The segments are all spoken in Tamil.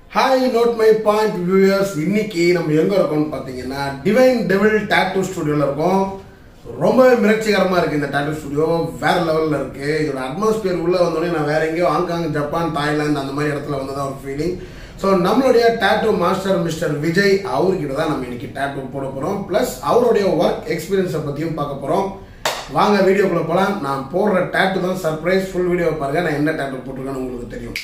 Hi note my point viewers இன்னைக்கு நம்ம எங்க இருக்கோம்னு பார்த்தீங்கன்னா டிவைன் டெவில் டாட்டூ ஸ்டுடியோல இருக்கோம் ரொம்பவே மிரட்சிகரமா இருக்கு இந்த டாட்டூ ஸ்டுடியோ வேற லெவல்ல இருக்கு இதோட அட்மாஸ்பியர் உள்ள வந்தோடனே நான் வேற எங்கேயோ ஹாங்காங் ஜப்பான் தாய்லாந்து அந்த மாதிரி இடத்துல வந்ததா ஒரு ஃபீலிங் ஸோ நம்மளுடைய டாட்டூ மாஸ்டர் மிஸ்டர் விஜய் அவர்கிட்ட தான் நம்ம இன்னைக்கு டாட்டூ போட போறோம் ப்ளஸ் அவருடைய ஒர்க் எக்ஸ்பீரியன்ஸை பத்தியும் பார்க்க போறோம் வாங்க வீடியோக்குள்ள போலாம் நான் போடுற டாட்டூ தான் சர்ப்ரைஸ் ஃபுல் வீடியோ பாருங்க நான் என்ன டாட்டூ போட்டிருக்கேன்னு உங்களுக்கு தெரியும்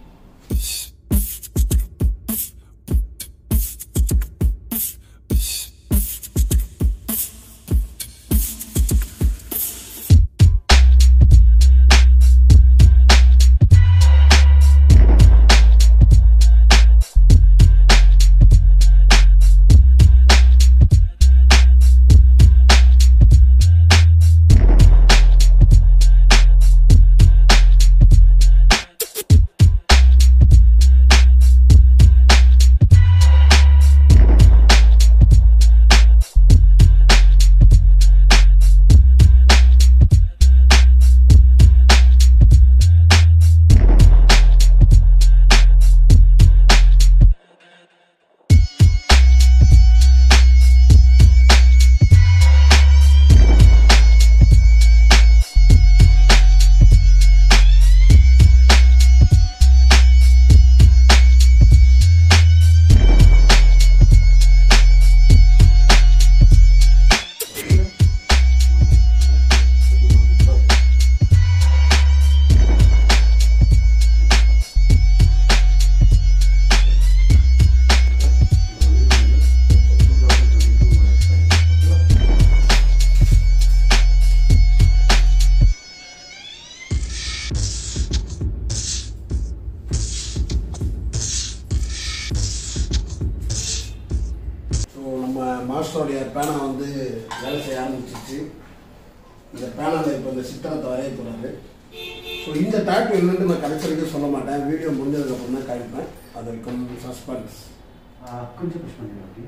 ஸோ நம்ம மாஸ்டருடைய பேனா வந்து வேலை செய்ய ஆரம்பிச்சிச்சு இந்த பேனாவில் இப்போ இந்த சித்திரத்தை வரைய போகிறாரு ஸோ இந்த டாட்டு என்னன்னு நான் கடைசி சொல்ல மாட்டேன் வீடியோ முடிஞ்சதுக்கப்புறம் தான் காமிப்பேன் அது வரைக்கும் சஸ்பென்ஸ் ஆ, கொஞ்சம் புஷ் பண்ணுங்க அப்படி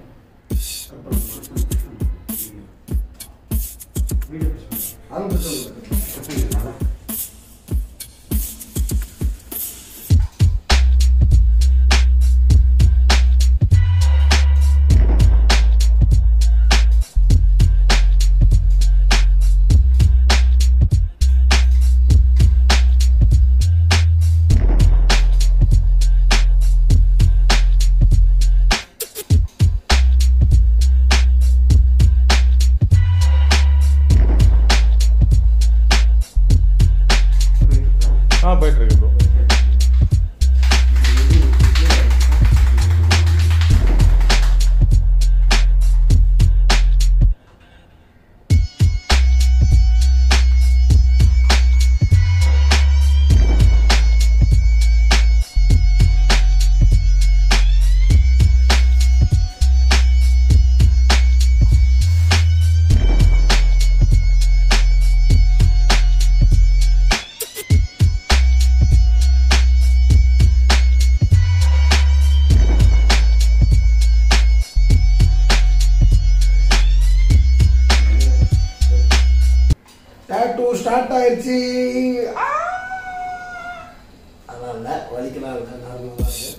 வீடியோ புஷ் பண்ணுங்க அது மட்டும் இல்லை. கட்டுங்களா ஆ போயிட்டு இருக்கு ப்ரோ டாட்டூ ஸ்டார்ட் ஆயிடுச்சு ஆ! அதெல்லாம் இல்லை வலிக்கலாம் இல்லை நார்மலாக தான் இருக்கு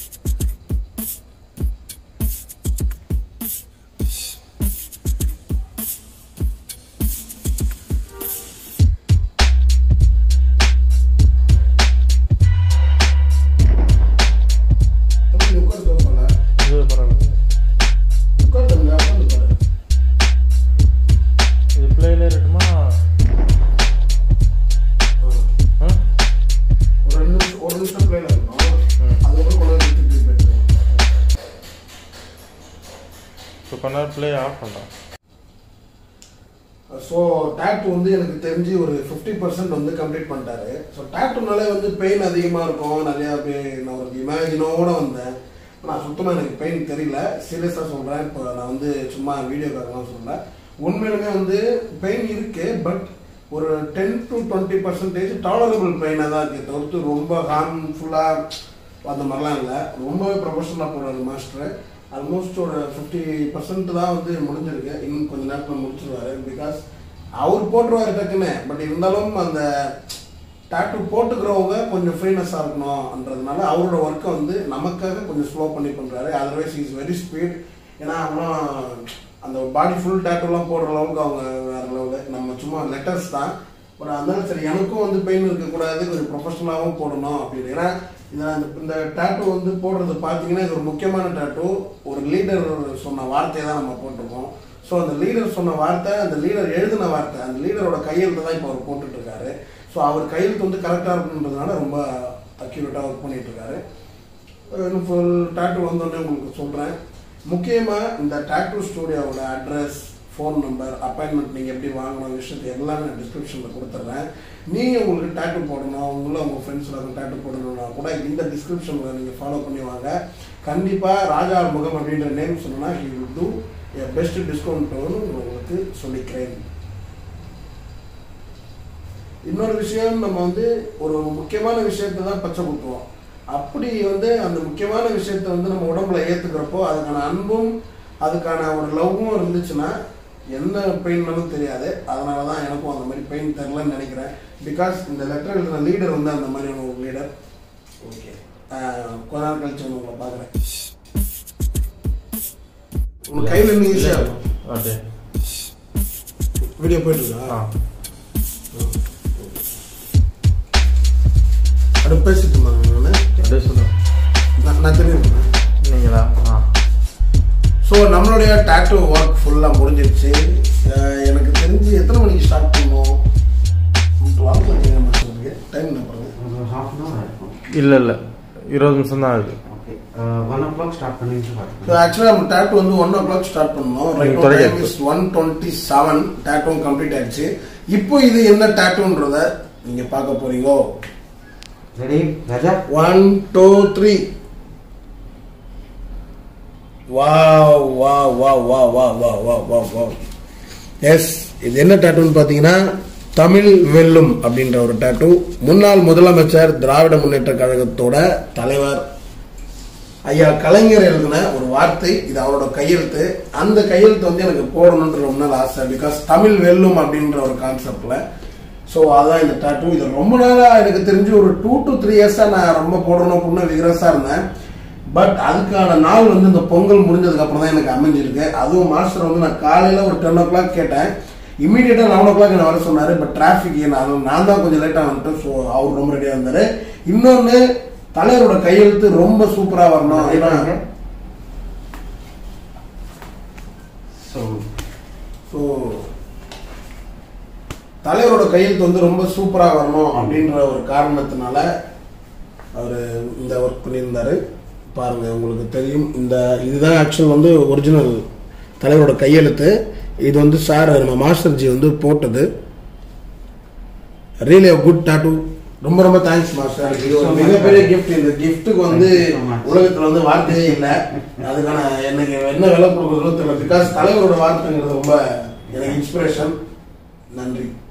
தம்பி, உட்கார்ந்து பாருப்பா. இது பரவாயில்ல உட்கார்ந்துங்க, உட்கார்ந்து பாரு. இது பிளேல இருக்குமா ஆ? ஒரு ரெண்டு நிமிஷம் ஒரு நிமிஷம் பிளேல இருக்கணும் ம். அதுக்கப்புறம் கொண்டு வந்து திருப்பி போயிட்டு இப்போ கொஞ்ச நேரம் ப்ளே ஆஃப் பண்ணலாம் ஸோ டேட்டு வந்து எனக்கு தெரிஞ்சு ஒரு ஃபிஃப்டி பர்சன்ட் வந்து கம்ப்ளீட் பண்ணிட்டாரு ஸோ டேட்டுனாலே வந்து பெயின் அதிகமாக இருக்கும் நிறையா பே- நான் ஒரு இமேஜினோட வந்தேன் நான் சுத்தமாக எனக்கு பெயின் தெரியல சீரியஸாக சொல்கிறேன் இப்போ நான் வந்து சும்மா வீடியோக்காரலாம் சொல்லல உண்மையிலுமே வந்து பெயின் இருக்கு பட் ஒரு ten to twenty percentage tolerable பெயினாக தான் இருக்குது தவிர்த்து ரொம்ப ஹார்ம்ஃபுல்லாக அந்த மாதிரிலாம் இல்லை ரொம்பவே ப்ரொஃபஷனலாக போடுறாரு மாஸ்டர் ஆல்மோஸ்ட் ஒரு ஃபிஃப்டி பர்சன்ட் தான் வந்து முடிஞ்சிருக்கு இன்னும் கொஞ்ச நேரத்தில் முடிச்சிருவாரு பிகாஸ் அவர் போட்டுருவாரு டக்குன்னு பட் இருந்தாலும் அந்த டேட்டு போட்டுக்கிறவங்க கொஞ்சம் ஃப்ரீனஸாக இருக்கணும்ன்றதுனால அவரோட ஒர்க்கை வந்து நமக்காக கொஞ்சம் ஸ்லோ பண்ணி பண்ணுறாரு அதர்வைஸ் இஸ் வெரி ஸ்பீட் ஏன்னா அவங்களாம் அந்த பாடி ஃபுல் டேட்டூலாம் போடுற அளவுக்கு அவங்க வேற லெவலில் நம்ம சும்மா லெட்டர்ஸ் தான் பட் அதனால சரி எனக்கும் வந்து பெயின் இருக்கக்கூடாது கொஞ்சம் ப்ரொஃபஷனலாகவும் போடணும் அப்படின்னு ஏன்னா இந்த இந்த டேட்டூ வந்து போடுறது பார்த்தீங்கன்னா இது ஒரு முக்கியமான டேட்டூ ஒரு லீடர் சொன்ன வார்த்தையை தான் நம்ம போட்டிருக்கோம் ஸோ அந்த லீடர் சொன்ன வார்த்தை அந்த லீடர் எழுதின வார்த்தை அந்த லீடரோட கையெழுத்து தான் இப்போ அவர் போட்டுட்டு இருக்காரு ஸோ அவர் கையெழுத்து வந்து கரெக்டாக இருக்குன்றதுனால ரொம்ப அக்யூரேட்டாக ஒர்க் பண்ணிட்டு இருக்காரு இன்னும் ஃபுல் டேட்டூ வந்தோடனே உங்களுக்கு சொல்கிறேன் முக்கியமாக இந்த டேட்டூ ஸ்டூடியோவோட அட்ரஸ் ஃபோன் நம்பர் அப்பாயின்மெண்ட் நீங்கள் எப்படி வாங்கணும் விஷயத்தை எல்லாமே நான் டிஸ்கிரிப்ஷனில் கொடுத்துட்றேன் நீங்கள் உங்களுக்கு டேட்டூ போடணும் உங்களை உங்கள் ஃப்ரெண்ட்ஸில் டேட்டூ போடணும்னா கூட இந்த டிஸ்கிரிப்ஷனில் நீங்கள் ஃபாலோ பண்ணி வாங்க கண்டிப்பாக ராஜா முகம் அப்படின்ற நேம் சொன்னா he will do a best டிஸ்கவுண்ட்னு உங்களுக்கு சொல்லிக்கிறேன் இன்னொரு விஷயம் நம்ம வந்து ஒரு முக்கியமான விஷயத்தை தான் பச்சை குத்துவோம் அப்படி வந்து அந்த முக்கியமான விஷயத்தை வந்து நம்ம உடம்புல ஏத்துக்கிறப்போ அதுக்கான அன்பும் அதுக்கான ஒரு லவ்வும் இருந்துச்சுன்னா என்ன பெயின்னாலும் தெரியாது அதனால தான் எனக்கும் அந்த மாதிரி பெயின் தெரிலன்னு நினைக்கிறேன் பிகாஸ் இந்த லெட்டர் எழுதுன லீடர் வந்து அந்த மாதிரியான ஒரு லீடர் ஓகே கொஞ்ச நாள் கழிச்சு வந்து உங்களை பார்க்குறேன் உங்க கையில் இருந்து ஈஸியாக இருக்கும் அப்படியே வீடியோ போயிட்டு இருக்கா ஆ அப்படி பேசிட்டு இருந்தாங்க நான் அப்படியே சொல்லுங்க நான் நான் தெரியும் நீங்களா ஆ ஸோ நம்மளுடைய டேட்டூ ஒர்க் ஃபுல்லாக முடிஞ்சிருச்சு அஹ் எனக்கு தெரிஞ்சு எத்தனை மணிக்கு ஸ்டார்ட் பண்ணோம் டுவெல் மணி டைம் என்ன பாருங்க ஒரு ஹாஃப் அன் ஹவர் இருக்கும் இல்லை இல்லை இருபது நிமிஷம் தான் ஆகுது okay one o'clock start பண்ணிட்டு ஸோ பார்த்துக்கலாம் ஆக்சுவலாக நம்ம டேட்டூ வந்து ஒன் ஓ கிளாக் ஸ்டார்ட் பண்ணோம் ரைட் ம், தொடங்கி time is one twenty seven டேட்டூவும் கம்ப்ளீட் ஆயிடுச்சு இப்போ இது என்ன டேட்டூன்றத நீங்கள் பார்க்க போறீங்கோ ரெடி ராஜா ஒன் டூ த்ரீ வா வா வா வா வா வா வா வா வா எஸ் இது என்ன டாட்டூன்னு பார்த்தீங்கன்னா தமிழ் வெல்லும் அப்படின்ற ஒரு டாட்டூ முன்னாள் முதலமைச்சர் திராவிட முன்னேற்ற கழகத்தோட தலைவர் ஐயா கலைஞர் எழுதின ஒரு வார்த்தை இது அவரோட கையெழுத்து அந்த கையெழுத்து வந்து எனக்கு போடணுன்ற ரொம்ப நாள் ஆசை பிகாஸ் தமிழ் வெல்லும் அப்படின்ற ஒரு கான்செப்ட்ல ஸோ அதான் இந்த டாட்டூ இது ரொம்ப நாளாக எனக்கு தெரிஞ்சு ஒரு டூ டு த்ரீ இயர்ஸாக நான் ரொம்ப போடணும் அப்படின்னு விகரஸாக இருந்தேன் பட் அதுக்கான நாள் வந்து இந்த பொங்கல் முடிஞ்சதுக்கு அப்புறம் தான் எனக்கு அமைஞ்சிருக்கு அதுவும் மாஸ்டர் வந்து நான் காலையில் ஒரு டென் ஓ கிளாக் கேட்டேன் இமீடியட்டாக லெவன் ஓ கிளாக் என்ன வர சொன்னார் பட் டிராஃபிக் நான் நான் தான் கொஞ்சம் லேட்டாக வந்துட்டேன் ஸோ அவர் ரொம்ப ரெடியாக இருந்தார் இன்னொன்று தலைவரோட கையெழுத்து ரொம்ப சூப்பராக வரணும் ஏன்னா ஸோ ஸோ தலைவரோட கையெழுத்து வந்து ரொம்ப சூப்பராக வரணும் அப்படின்ற ஒரு காரணத்தினால அவர் இந்த ஒர்க் பண்ணியிருந்தாரு பாருங்க உங்களுக்கு தெரியும் இந்த இதுதான் ஆக்சுவல் வந்து ஒரிஜினல் தலைவரோட கையெழுத்து இது வந்து சார் நம்ம மாஸ்டர் ஜி வந்து போட்டது ரியலி a குட் டாட்டூ ரொம்ப ரொம்ப தேங்க்ஸ் மாஸ்டர் இது ஒரு So much. மிகப்பெரிய கிஃப்ட் இந்த கிஃப்ட்டுக்கு வந்து Thank you so much. உலகத்துல வந்து வார்த்தையே இல்லை அதுக்கான எனக்கு என்ன விலை கொடுக்குறதோ தெரியல பிகாஸ் தலைவரோட வார்த்தைங்கிறது ரொம்ப எனக்கு இன்ஸ்பிரேஷன் நன்றி